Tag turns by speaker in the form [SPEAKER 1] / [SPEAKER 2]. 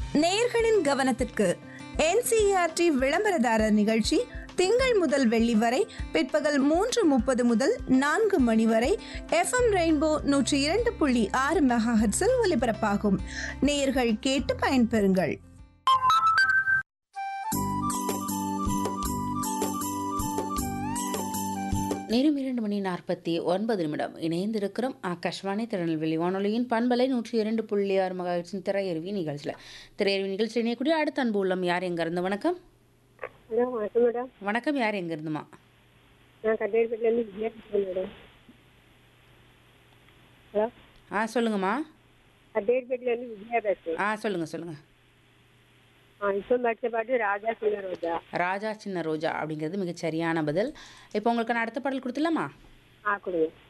[SPEAKER 1] நேயர்களின் கவனத்திற்கு என்சிஆர்டி விளம்பரதாரர் நிகழ்ச்சி திங்கள் முதல் வெள்ளி வரை பிற்பகல் மூன்று முப்பது முதல் நான்கு மணி வரை எஃப்எம் ரெயின்போ நூற்றி இரண்டு புள்ளி ஆறு மெகாஹெட்ஸில் ஒலிபரப்பாகும் நேயர்கள் கேட்டு பயன்பெறுங்கள்
[SPEAKER 2] நேரம் இரண்டு மணி நாற்பத்தி ஒன்பது நிமிடம் இணைந்திருக்கிறோம் ஆகாஷ்வாணி திருநெல்வேலி வானொலியின் பண்பலை நூற்றி இரண்டு புள்ளி ஆறு மகாட்சின் திரையருவி நிகழ்ச்சியில் திரையருவி நிகழ்ச்சி இணையக்கூடிய அடுத்த அன்பு உள்ளம் யார் எங்க இருந்து வணக்கம்
[SPEAKER 3] ஹலோ வணக்கம் மேடம்
[SPEAKER 2] வணக்கம் யார் எங்க இருந்துமா
[SPEAKER 3] நான் கட்டேரிப்பேட்டிலேருந்து விஜயா பேசுகிறேன் மேடம் ஹலோ
[SPEAKER 2] ஆ சொல்லுங்கம்மா
[SPEAKER 3] கட்டேரிப்பேட்டிலேருந்து விஜயா பேசுகிறேன்
[SPEAKER 2] ஆ சொல்லுங்க சொல்லுங்க
[SPEAKER 3] ஆ இப்போ படித்த பாட்டு ராஜா சின்ன ரோஜா
[SPEAKER 2] ராஜா சின்ன ரோஜா அப்படிங்கிறது மிகச் சரியான பதில் இப்போ உங்களுக்கு நான் அடுத்த பாடல் கொடுத்துலாமா
[SPEAKER 3] ஆ கொடுங்க